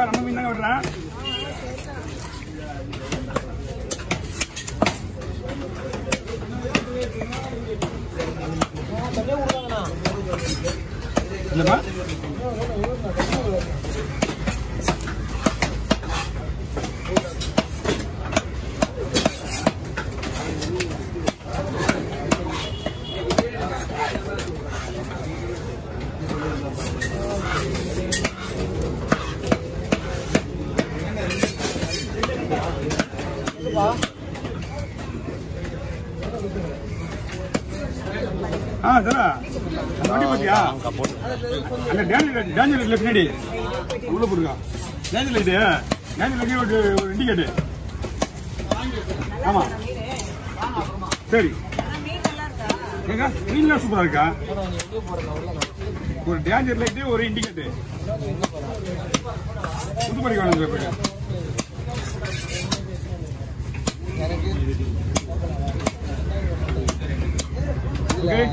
அக்கா நம்ம மீன் தாங்க விடுறேன் இல்லைப்பா ஆ தரா அந்த வண்டி பாத்தியா அந்த டேஞ்சர் டேஞ்சர் லைட்ல பின்னாடி உள்ள போடுங்க டேஞ்சர் லைட்டு டேஞ்சர் லைட் ஒரு ஒரு இண்டிகேட்டு ஆமா சரி ஏங்க மீன்லாம் சூப்பரா இருக்கா ஒரு டேஞ்சர் லைட்டு ஒரு இண்டிகேட்டு புதுப்படி வேணும் சார் போயிட்டு ஓகே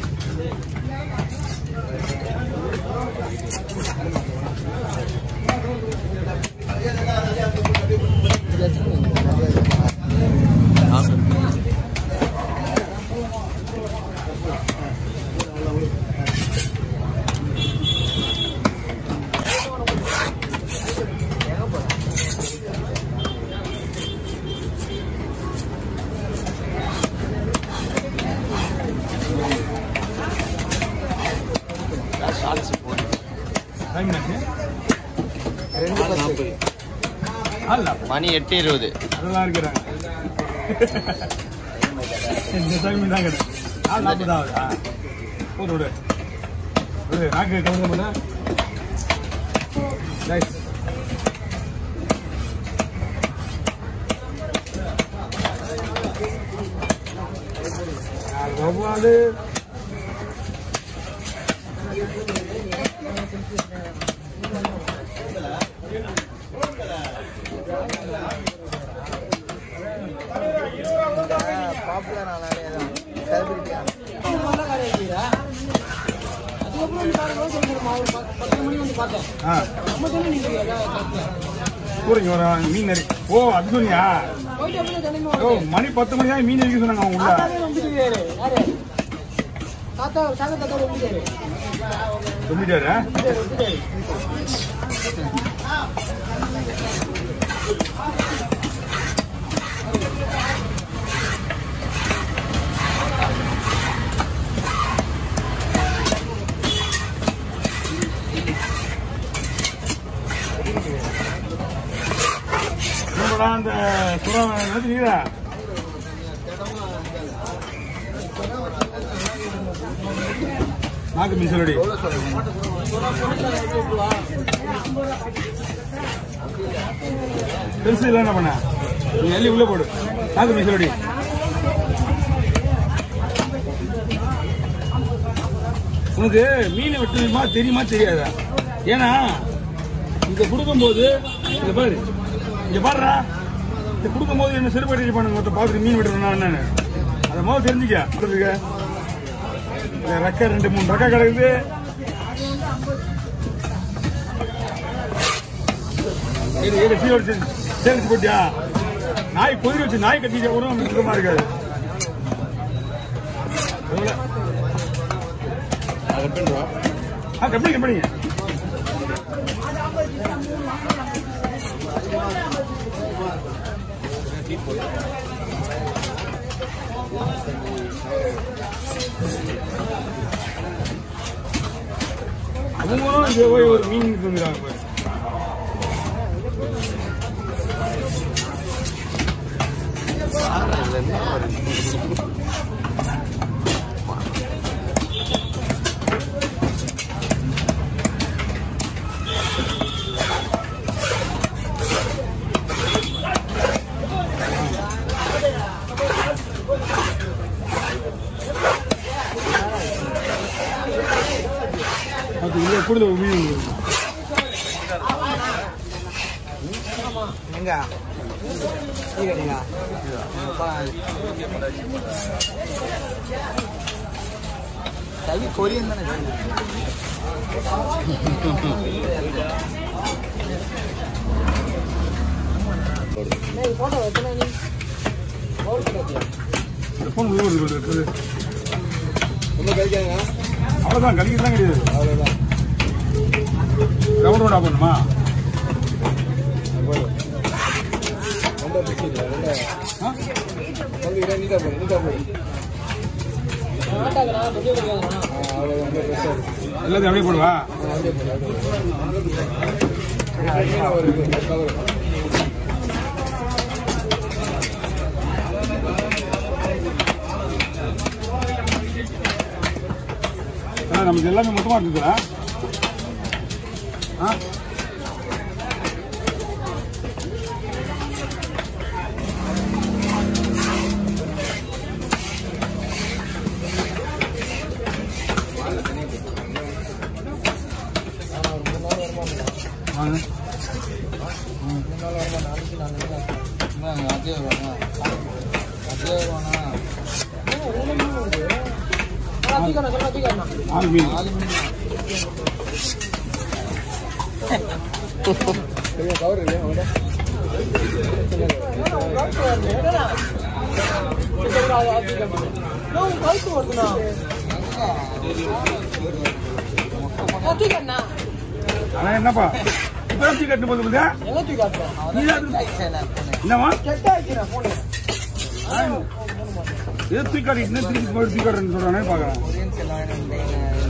டைம் என்ன அல்ல மணி எட்டு இருபது அதெல்லாம் இருக்கிறாங்க இந்த டைம் தான் கிடையாது நாலு நாற்பது ஆகுதா போட்டு விடு விடு நாக்கு கவுந்த பண்ண ரைட் வவ்வாலு பாப்புலர் ஆனாலே தான் செலிபிரிட்டியா ஆ கூறிங்க ஒரு மீன் நெறி ஓ அது சொன்னியா ஓ மணி பத்து மணி தான் மீன் நெறிக்க சொன்னாங்க அவங்க உள்ள சொல்லிட்டாரு என்னடா அந்த சுறா நிறுத்தினீரா நாக்கு மீன் சொல்லடி பெருசு இல்லை என்ன பண்ண நீ எள்ளி உள்ள போடு நாக்கு மீன் சொல்லடி உனக்கு மீன் வெட்டுமா தெரியுமா தெரியாதா ஏன்னா இங்க கொடுக்கும்போது இங்க பாரு இங்க பாருடா இங்க கொடுக்கும்போது என்ன செருப்பு பண்ணுங்க மொத்தம் பார்த்துட்டு மீன் வெட்டுறேன் என்னன்னு அதை முதல்ல தெரிஞ்சுக்க இருக்க இந்த ரெக்கை ரெண்டு மூணு ரெக்கை கிடக்குது இது இது சீ வச்சு சேர்த்து போட்டியா நாய் பொதிரி வச்சு நாய் கட்டிக்க கூட நமக்கு சுத்தமா இருக்காது எவ்வளவு? ஆ கம்பெனி கம்பெனிங்க அவங்களும் இங்க போய் ஒரு மீன் தந்துடுறாங்க பாரு. அது இல்ல கூடுதல் ஒரு மீன் இருக்கு. எங்க டீ கடைங்களா கல்வி கொரியன் தானே போட்டோ எத்தனை நீ பவுல் கிடையாது இந்த ஃபோன் உள்ள வருது வருது, வருது. ஒன்றும் கிடைக்காதுங்க அவ்வளோதான் கழிக்கிறதுலாம் கிடையாது அவ்வளோதான் ரவுண்ட் ரோடா பண்ணுமா ரொம்ப பிடிச்சி ரொம்ப ஆ? சொல்லுகிறேன் நீட்டா போடு நீட்டா போடு அவ்வளோதான் ரொம்ப பெருசாக இருக்கு எல்லாத்தையும் அப்படியே போடுவா அப்படியே போடு அப்படியே போடு ஒரு இது கவர் ஆ, நமக்கு எல்லாமே மொத்தமாக இருக்குதுடா ஆ ஆனால் ஒரு மூணு நாள் வருமானம் வாங்க மூணு நாள் வருமானம் நாளைக்கு நாலு நாள் அதே வருவாங்க அதே வருவானா நாலு மீன் நாலு மணி பெரிய கவர் இல்லையா அவங்கள்ட்ட ஆனால் என்னப்பா இப்போ தூக்கி கட்டு போது புரியுதா என்னம்மா ஆ, ஏதோ தூக்கி காட்டிட்டு திருப்பி போய் தூக்கி காட்டுறேன்னு சொல்கிறானே பார்க்குறேன்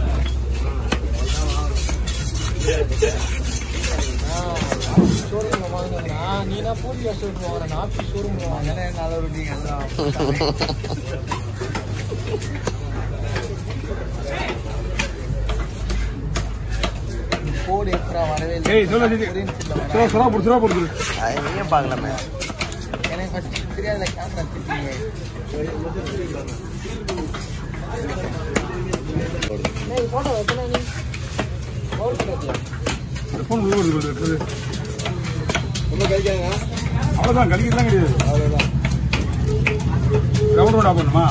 நீனா பூரி ரெஸ்டாரண்ட் வாங்குறேன் ஆஃபீஸ் ஷோரூம் வாங்குறேன் நல்ல ரொட்டிங்க எல்லாம் போடு எப்படா வரவே இல்லை ஏய் சொல்ல ஜி சொல்ல சொல்ல போடு சொல்ல போடு நீயும் பார்க்கலாமே எனக்கு ஃபர்ஸ்ட் தெரியாதுல கேமரா திட்டீங்க போட்டோ எத்தனை நீ பவுல் கிடையாது இந்த ஃபோன் உள்ள வருது வருது, வருது. ஒன்றும் கிடைக்காதுங்க அவ்வளோதான் கழிக்கிறதுலாம் கிடையாது அவ்வளோதான் ரவுண்ட் ரோடா பண்ணுமா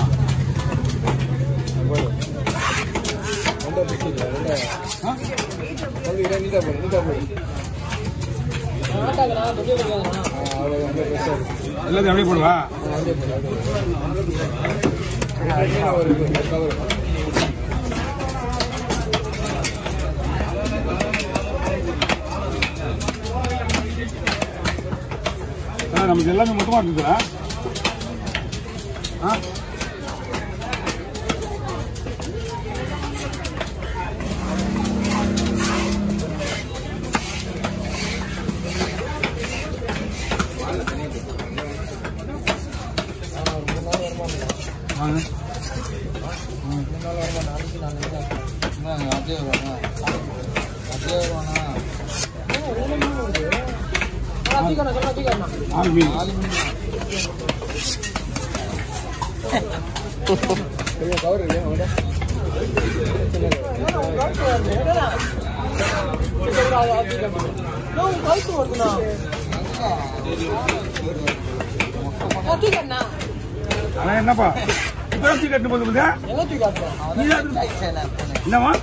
ரொம்ப பிடிச்சி ரொம்ப ஆ? சொல்லுகிறேன் நீட்டா போடு நீட்டா போடு அவ்வளோதான் ரொம்ப பெருசாக இருக்கு எல்லாத்தையும் அப்படியே போடுவா அப்படியே போடு அப்படியே போடு ஒரு இது கவர் ஆ, நமக்கு எல்லாமே மொத்தமாக இருக்குதுடா ஆ ஆனால் ஒரு மூணு நாள் வருமானம் வாங்க மூணு நாள் வருமானம் நாளைக்கு நாலு நாள் அதே வருவாங்க அதே வருவானா நாலு மீன் நாலு மணி பெரிய கவர் இல்லையா அவங்கள்ட்ட ஆனால் என்னப்பா இப்போ தூக்கி கட்டு போது புரியுதா என்னம்மா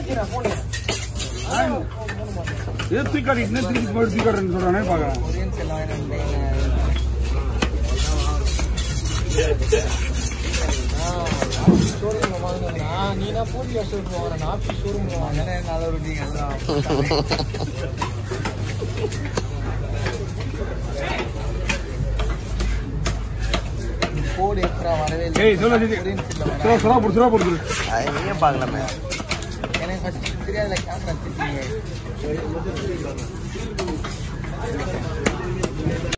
ஆ, ஏதோ தூக்கி காட்டிட்டு திருப்பி போய் தூக்கி காட்டுறேன்னு சொல்கிறானே பார்க்குறேன் கொரியன்ஸ் எல்லாம் வேணும் ஷோரூம்ல வாங்கினா நீனா பூரி ரெஸ்டாரண்ட் வாங்குறேன் ஆஃபீஸ் ஷோரூம்ல வாங்கினேன் நல்ல ரொட்டிங்க எல்லாம் போடு எப்படா வரவே இல்லை ஏய் சொல்ல ஜி கொரியன்ஸ் இல்லை சொல்ல சொல்ல போடு சொல்ல போடு நீயும் பார்க்கலாமே எனக்கு ஃபர்ஸ்ட் தெரியாதுல கேமரா திட்டீங்க